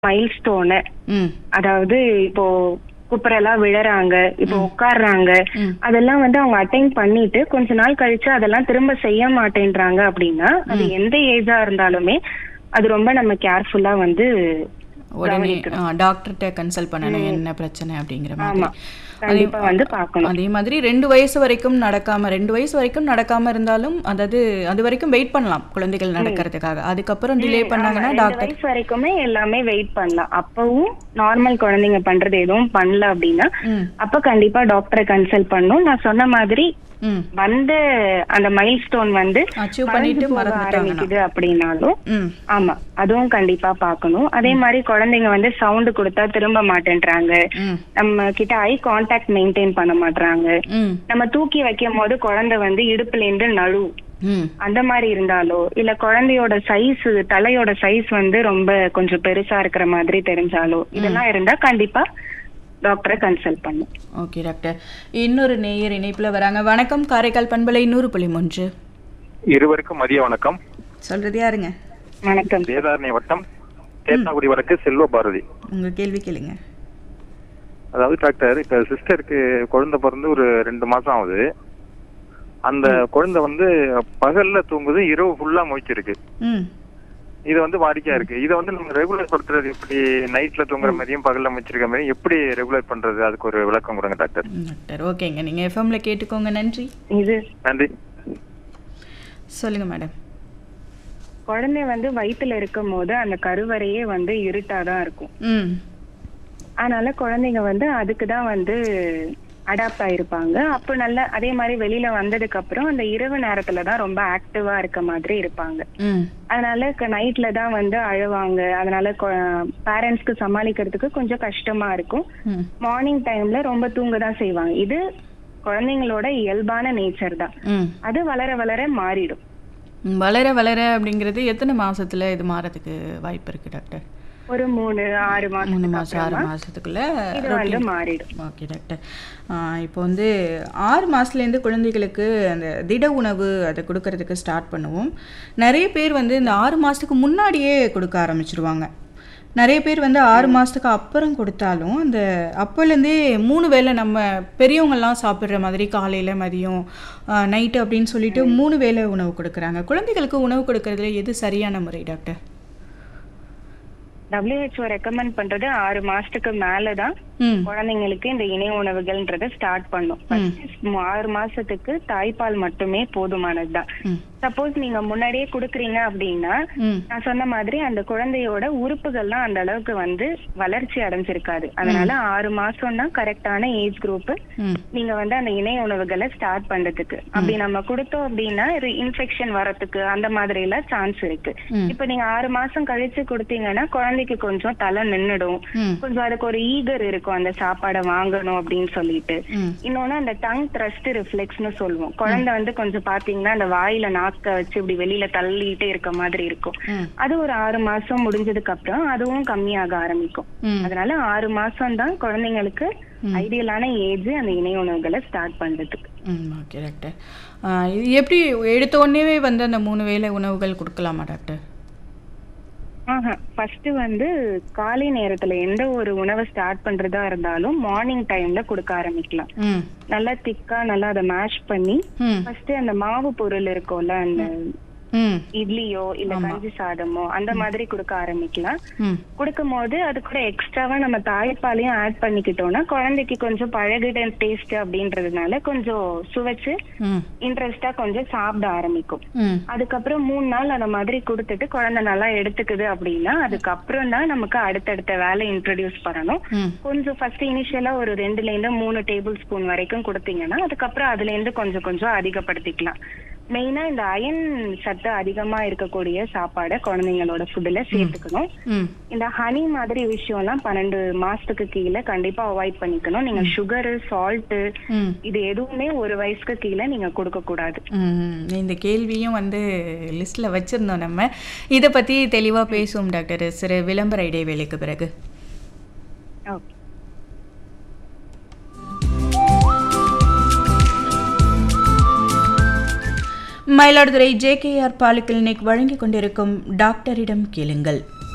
Mile stone ம் அதாவது இப்போ குப்புறெல்லாம் விழறாங்க இப்போ உட்கார்றாங்க ம். அதெல்லாம் வந்து அவங்க அட்டைன் பண்ணிட்டு கொஞ்ச நாள் கழிச்சு அதெல்லாம் திரும்ப செய்ய மாட்டேன்றாங்க அப்படின்னா அது எந்த ஏஜா இருந்தாலுமே அது ரொம்ப நம்ம கேர்ஃபுல்லா வந்து உடனே டாக்டர்கிட்ட கன்சல்ட் பண்ணணும் என்ன பிரச்சனை அப்படிங்கிற மாதிரி ஆமா கண்டிப்பா வந்து பார்க்கணும் அதே மாதிரி ரெண்டு வயசு வரைக்கும் நடக்காம ரெண்டு வயசு வரைக்கும் நடக்காம இருந்தாலும் அதாவது அது வரைக்கும் வெயிட் பண்ணலாம் குழந்தைகள் நடக்கிறதுக்காக அதுக்கப்புறம் டிலே பண்ணாங்கன்னா ரெண்டு டாக்டர் வயசு வரைக்குமே எல்லாமே வெயிட் பண்ணலாம் அப்பவும் நார்மல் குழந்தைங்க பண்றது எதுவும் பண்ணல அப்படின்னா ம் அப்ப கண்டிப்பா டாக்டரை கன்சல்ட் பண்ணும் நான் சொன்ன மாதிரி ம் வந்து அந்த மைல் ஸ்டோன் வந்து அச்சீவ் மறைஞ்சு பண்ணிட்டு போக மறந்துட்டாங்கன்னா ஆரம்பிக்குது அப்படின்னாலும் ம் ஆமா அதுவும் கண்டிப்பா பார்க்கணும் அதே மாதிரி குழந்தைங்க வந்து சவுண்ட் கொடுத்தா திரும்ப மாட்டேன்றாங்க ம் நம்ம கிட்ட ஐ கான்டாக்ட் மெயின்டைன் பண்ண மாட்றாங்க ம் நம்ம தூக்கி வைக்கும் போது குழந்தை வந்து இடுப்புல இருந்து நழு ம் அந்த மாதிரி இருந்தாலோ இல்ல குழந்தையோட சைஸ் தலையோட சைஸ் வந்து ரொம்ப கொஞ்சம் பெருசா இருக்கிற மாதிரி தெரிஞ்சாலோ இதெல்லாம் இருந்தா கண்டிப்பா டாக்டரை கன்சல்ட் பண்ணும் ஓகே டாக்டர் இன்னொரு நேயர் இணைப்புல வராங்க வணக்கம் காரைக்கால் பண்பலை நூறு புள்ளி மூன்று இருவருக்கும் மதிய வணக்கம் சொல்றது யாருங்க வணக்கம் வேதாரண்ய வட்டம் தேத்தாக்குடி வடக்கு செல்வ பாரதி உங்க கேள்வி கேளுங்க அதாவது டாக்டர் இப்ப சிஸ்டருக்கு குழந்தை பிறந்து ஒரு ரெண்டு மாசம் ஆகுது அந்த குழந்தை வந்து பகல்ல தூங்குது இரவு ஃபுல்லா முழிச்சிருக்கு ம் இது வந்து வாடிக்கையா இருக்கு இதை வந்து நம்ம ரெகுலர் படுத்துறது எப்படி நைட்ல தூங்குற மாதிரியும் பகல்ல முழிச்சிருக்க மாதிரியும் எப்படி ரெகுலர் பண்றது அதுக்கு ஒரு விளக்கம் கொடுங்க டாக்டர் ம், டாக்டர் ஓகேங்க நீங்க எஃப்எம்ல கேட்டுக்கோங்க நன்றி இது நன்றி சொல்லுங்க மேடம் குழந்தை வந்து வயித்துல இருக்கும் போது அந்த கருவறையே வந்து இருட்டாதான் இருக்கும் ம் அதனால குழந்தைங்க வந்து அதுக்கு தான் வந்து அடாப்ட் ஆயிருப்பாங்க அப்போ நல்ல அதே மாதிரி வெளியில வந்ததுக்கு அப்புறம் அந்த இரவு நேரத்துல தான் ரொம்ப ஆக்டிவா இருக்க மாதிரி இருப்பாங்க ம் அதனால நைட்ல தான் வந்து அழுவாங்க அதனால பேரண்ட்ஸ்க்கு சமாளிக்கிறதுக்கு கொஞ்சம் கஷ்டமா இருக்கும் ம் மார்னிங் டைம்ல ரொம்ப தூங்க தான் செய்வாங்க இது குழந்தைங்களோட இயல்பான நேச்சர் தான் ம் அது வளர வளர மாறிடும் ம், வளர வளர அப்படிங்கிறது எத்தனை மாசத்துல இது மாறதுக்கு வாய்ப்பு இருக்கு டாக்டர் ஒரு மூணு ஆறு மூணு மாசம் மாசம் ஆறு மாசத்துக்குள்ள இது வந்து மாறிடும் ஓகே டாக்டர் ஆ, இப்போ வந்து ஆறு மாதத்துலேருந்து குழந்தைகளுக்கு அந்த திட உணவு அதை கொடுக்கறதுக்கு ஸ்டார்ட் பண்ணுவோம் நிறைய பேர் வந்து இந்த ஆறு மாதத்துக்கு முன்னாடியே கொடுக்க ஆரம்பிச்சிருவாங்க நிறைய பேர் வந்து ஆறு மாதத்துக்கு அப்புறம் கொடுத்தாலும் அந்த அப்போலேருந்தே மூணு வேளை நம்ம பெரியவங்கெல்லாம் சாப்பிட்ற மாதிரி காலையில் மதியம் நைட்டு அப்படின்னு சொல்லிட்டு மூணு வேளை உணவு கொடுக்குறாங்க குழந்தைகளுக்கு உணவு கொடுக்கறதுல எது சரியான முறை டாக்டர் WHO ரெக்கமெண்ட் பண்றது ஆறு மாசத்துக்கு மேலதான் ம் குழந்தைங்களுக்கு இந்த இணை உணவுகள்ன்றத ஸ்டார்ட் பண்ணும் First ஆறு மாசத்துக்கு தாய்ப்பால் மட்டுமே போதுமானதுதான் ம் சப்போஸ் நீங்க முன்னாடியே குடுக்குறீங்க அப்படின்னா ம் நான் சொன்ன மாதிரி அந்த குழந்தையோட உறுப்புகள்லாம் அந்த அளவுக்கு வந்து வளர்ச்சி அடைஞ்சிருக்காது அதனால ஆறு மாசம் தான் கரெக்டான ஏஜ் குரூப் ம் நீங்க வந்து அந்த இணை உணவுகளை ஸ்டார்ட் பண்றதுக்கு அப்படி நம்ம கொடுத்தோம் அப்படின்னா இன்ஃபெக்ஷன் வரதுக்கு அந்த மாதிரி எல்லாம் சான்ஸ் இருக்கு ம். இப்ப நீங்க ஆறு மாசம் கழிச்சு கொடுத்தீங்கன்னா குழந்தைக்கு கொஞ்சம் தலை நின்னுடும் ம் கொஞ்சம் அதுக்கு ஒரு ஈகர் இருக்கும் அந்த சாப்பாடை வாங்கணும் அப்படின்னு சொல்லிட்டு ம் இன்னொன்னு அந்த டங் த்ரஸ்ட் ரிஃப்ளெக்ஸ்னு சொல்லுவோம் குழந்தை வந்து கொஞ்சம் பாத்தீங்கன்னா அந்த வாயில நாக்க வச்சு இப்படி வெளியில தள்ளிட்டே இருக்க மாதிரி இருக்கும் ம் அது ஒரு ஆறு மாசம் முடிஞ்சதுக்கு அப்புறம் அதுவும் கம்மியாக ஆரம்பிக்கும் ம் அதனால ஆறு மாசம் தான் குழந்தைங்களுக்கு ஐடியலான ஏஜ் அந்த இணை உணவுகளை ஸ்டார்ட் பண்றதுக்கு ம் ஓகே டாக்டர் ஆ, இது எப்படி எடுத்த உடனேவே வந்து அந்த மூணு வேளை உணவுகள் கொடுக்கலாமா டாக்டர் ஆஹா ஃபர்ஸ்ட் வந்து காலை நேரத்துல எந்த ஒரு உணவை ஸ்டார்ட் பண்றதா இருந்தாலும் மார்னிங் டைம்ல கொடுக்க ஆரம்பிக்கலாம் ம் நல்லா திக்கா நல்லா அதை மேஷ் பண்ணி ம் ஃபர்ஸ்ட் அந்த மாவு பொருள் இருக்கும்ல அந்த ம் இட்லியோ இல்ல கஞ்சி சாதமோ அந்த மாதிரி கொடுக்க ஆரம்பிக்கலாம் ம் கொடுக்கும் போது அது கூட எக்ஸ்ட்ராவா நம்ம தாய்ப்பாலையும் ஆட் பண்ணிக்கிட்டோம்னா குழந்தைக்கு கொஞ்சம் பழகிட டேஸ்ட் அப்படின்றதுனால கொஞ்சம் சுவைச்சு ம் இன்ட்ரெஸ்டா கொஞ்சம் சாப்பிட ஆரம்பிக்கும் ம் அதுக்கப்புறம் மூணு நாள் அந்த மாதிரி கொடுத்துட்டு குழந்தை நல்லா எடுத்துக்குது அப்படின்னா அதுக்கப்புறம் தான் நமக்கு அடுத்தடுத்த வேலை இன்ட்ரடியூஸ் பண்ணணும் ம் கொஞ்சம் ஃபர்ஸ்ட் இனிஷியலா ஒரு ரெண்டுல இருந்து மூணு டேபிள் ஸ்பூன் வரைக்கும் கொடுத்தீங்கன்னா அதுக்கப்புறம் அதுல இருந்து கொஞ்சம் கொஞ்சம் அதிகப்படுத்திக்கலாம் மெயினா இந்த அயன் சத்து அதிகமா இருக்கக்கூடிய சாப்பாடை குழந்தைங்களோட ஃபுட்ல சேர்த்துக்கணும் ம் இந்த ஹனி மாதிரி விஷயம்லாம் பன்னெண்டு மாசத்துக்கு கீழே கண்டிப்பா அவாய்ட் பண்ணிக்கணும் நீங்க சுகரு சால்ட் ம் இது எதுவுமே ஒரு வயசுக்கு கீழே நீங்க கொடுக்க கூடாது ம், இந்த கேள்வியும் வந்து லிஸ்ட்டில் வச்சுருந்தோம் நம்ம இதை பற்றி தெளிவாக பேசுவோம் டாக்டர் சிறு விளம்பர இடைவேளைக்கு பிறகு okay Mayiladuthurai JKR poly clinic வழங்கிக் கொண்டிருக்கும் டாக்டரிடம் கேளுங்கள்